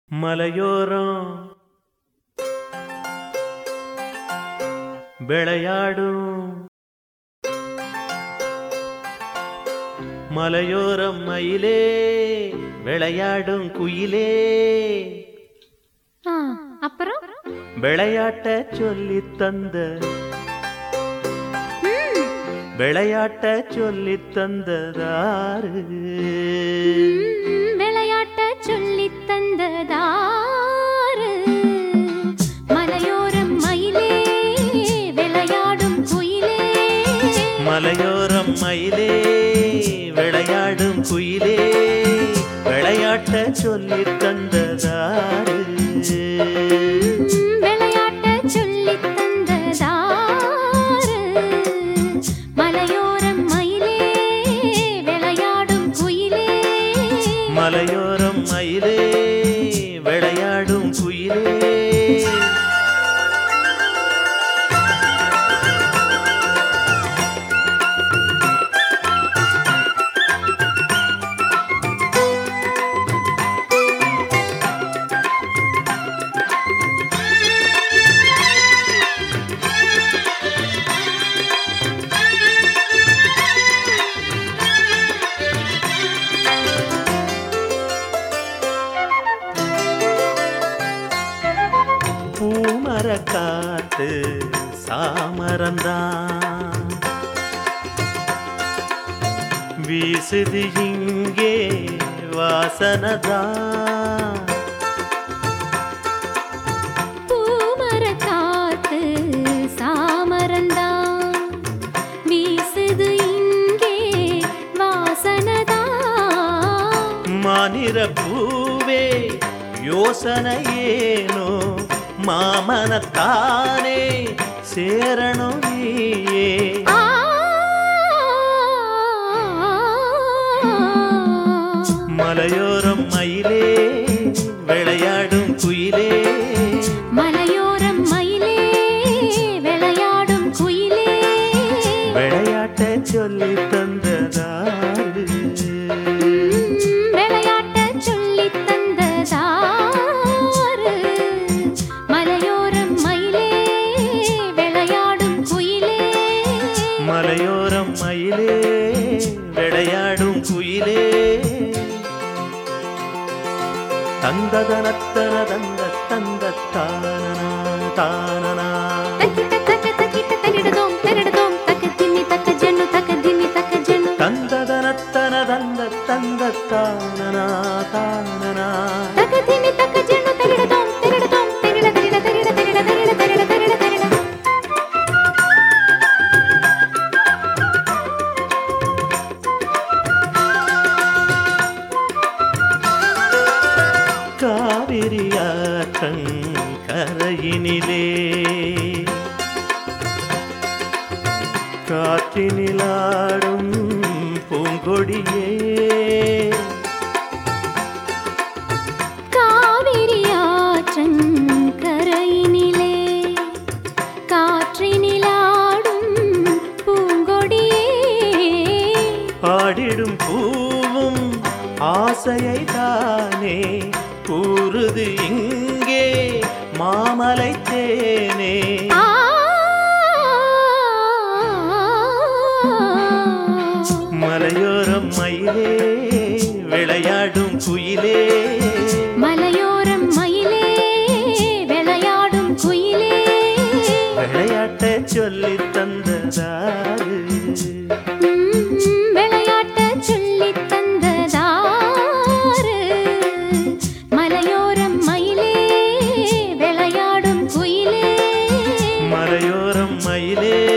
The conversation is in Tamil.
மலையோரம் விளையாடும் மலையோரம் மயிலே விளையாடும் குயிலே ஆ, அப்புறம் விளையாட்ட சொல்லி தந்த விளையாட்ட சொல்லி தந்ததாரு ம், விளையாட்ட சொல்லித் தந்ததாரு மலையோரம் மயிலே விளையாடும் குயிலே மலையோரம் மயிலே விளையாடும் குயிலே விளையாட்ட சொல்லி தந்ததாரு ம், விளையாட்ட சொல்லித் தந்ததாரு மலையோரம் மயிலே விளையாடும் குயிலே மலையோரம் மயிலே விளையாடும் குயிலே பூமர காத்து சாமரந்தான் வீசுது இங்கே வாசனதான் பூமரக் காத்து சாமரந்தான் வீசுது இங்கே வாசனதான் மானிர பூவே யோசனை ஏனோ மாமனத்தானே சேரணும் நீயே ஆ மலையோரம் மயிலே விளையாடும் குயிலே மலையோரம் மயிலே விளையாடும் குயிலே விளையாட்ட சொல்லி தந்ததாரு ம், விளையாட்ட சொல்லித் தந்ததாரு மலையோரம் மயிலே விளையாடும் குயிலே மலையோரம் மயிலே விளையாடும் குயிலே தந்ததனத்தன தந்த தந்த தானனா தானனா தக்கிட்ட தக்க தக்கிட்ட தகிடதோம் தகிடதோம் தக்க திம்மி தக்க ஜன்னு தக்க திம்மி தக்க ஜன்னு தந்ததனத்தன தந்த தந்த தானனா தானனா தக்க திம்மி தக்க ஜன்னு தகிடதோம் தகிடதோம் தகிட தகிட தகிட தகிட தகிட தகிட தகிட தகிட காவிரியாற்றங் கரையினிலே காற்றினிலாடும் பூங்கொடியே காவிரி ஆற்றங்கரையினிலே காற்றினிலாடும் பூங்கொடியே ஆடிடும் பூவும் ஆசையை தானே கூறுது இங்கே மாமலை தேனே ஆ மலையோரம் மயிலே விளையாடும் குயிலே மலையோரம் மயிலே விளையாடும் குயிலே விளையாட்ட சொல்லி தந்ததாரு ம், விளையாட்ட சொல்லித் தந்ததாரு மலையோரம் மயிலே விளையாடும் குயிலே மலையோரம் மயிலே